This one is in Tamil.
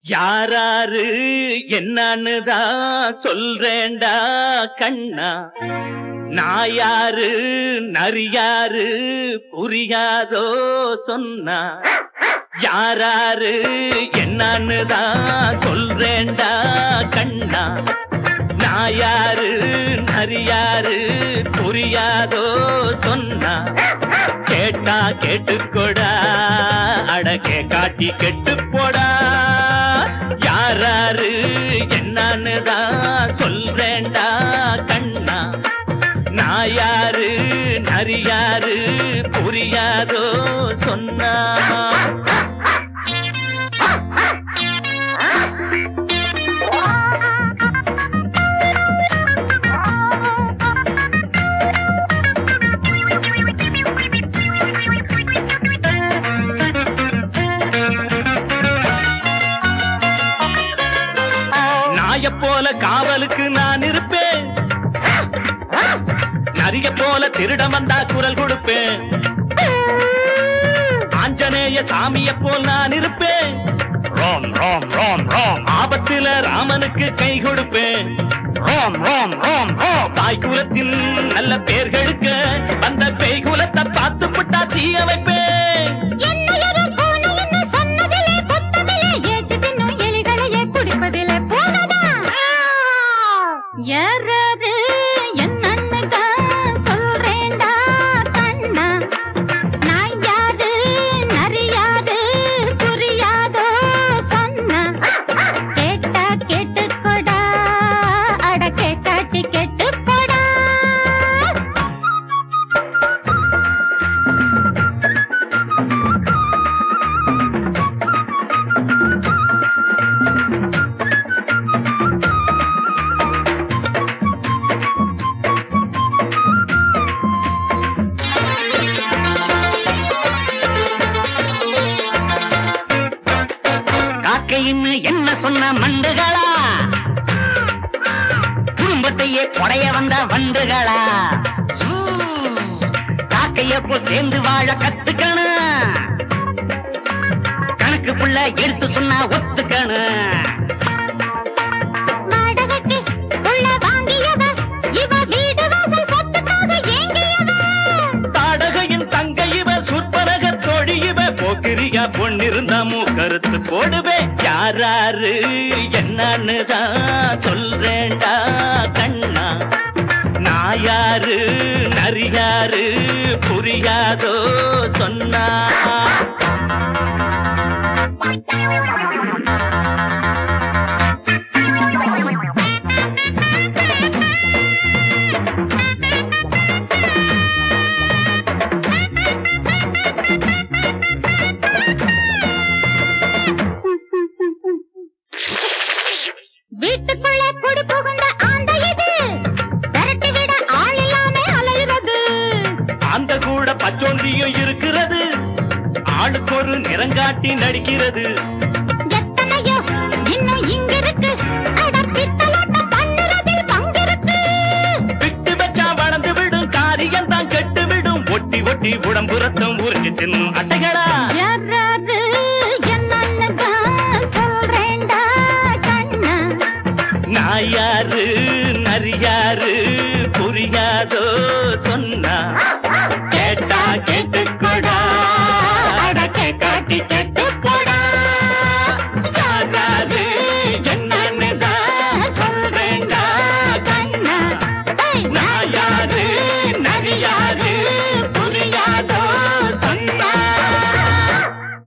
யாராரு என்னன்னு தான் சொல்றேன்டா கண்ணா நான் யாரு நரியாரு புரியாதோ சொன்னா யாராரு என்னன்னு தான் சொல்றேன்டா கண்ணா நான் யாரு நரியாரு புரியாதோ சொன்னா கேட்டா கேட்டுக்கொடா அடக்கே காட்டி கெட்டு போடா யாராரு என்னன்னு தான் சொல்றேன்டா கண்ணா நான் யாரு நரியாரு புரியாதோ சொன்னா நாய போல காவலுக்கு நான் இருப்பேன் நரிய போல திருடம் வந்தா குரல் கொடுப்பேன் ஆஞ்சநேய சாமிய போல் நான் இருப்பேன் ராம் ராம் ராம் ராம் ஆபத்துல ராமனுக்கு கை கொடுப்பேன் ராம் ராம் ராம் ராம் தாய் குலத்தின் நல்ல பேர்களுக்க அந்த பேய் குலத்தை பார்த்து புட்டா தீய வைப்பேன் என்னையொரு பூனை என்ன சொன்னதிலே புத்தமிலே ஏச்சு தின்னும் எலிகளையே குடிப்பதிலே பூனைதான். யாராரு என்னன்னுதான் சொல்றேன்டா கண்ணா. நான் யாரு, நரியாரு, புரியாதோ சொன்னா. கேட்டா கேட்டுக்கொடா, அட கேட்டாட்டி கெட்டுப் போடா. காக்கைன்னு என்ன சொன்ன மண்டுகளா குடும்பத்தையே கொடைய வந்த வண்டுகளா காக்கைய போல் சேர்ந்து வாழ கத்துக்கணும் கணக்குக்குள்ள எடுத்து சொன்னா ஒத்துக்கணும் வாடகைக்கு உள்ள வாங்கியவ, இவ வீடு வாசல் சொத்துக்காக ஏங்கியவ. தாடகையின் தங்க இவ சுற்பனக தோழி இவ போக்கிரியா பொன்னிருந்தா மூக்கருத்து போடுவேன் யாராரு என்னன்னு தான் சொல்றேன்டா கண்ணா நான் யாரு நரியாரு புரியாதோ சொன்னா வீட்டுக்குள்ள குடி புகுந்த ஆந்தை இது. விரட்டி விட ஆள் இல்லாம அலையுறது. அந்த கூட பச்சோந்தியும் இருக்கிறது ஆளுக்கு ஒரு நிறங்காட்டி நடிக்கிறது எத்தனையோ இன்னும் இங்கிருக்கு. அட பித்தலாட்டம் பண்ணுறதில் பங்கிருக்கு. விட்டு வச்சா வளர்ந்து விடும் காரியம் தான் கெட்டு விடும் ஒட்டி ஒட்டி உடம்புறத்தம் உறிஞ்சு தின்னும் அட்டைகளா யாராரு என்னன்னுதான் சொல்றேன்டா கண்ணா. நான் யாரு நரியாரு புரியாதோ சொன்னா கேட்டா கேட்டுக்கொடா அட கேட்டாட்டி கேட்டு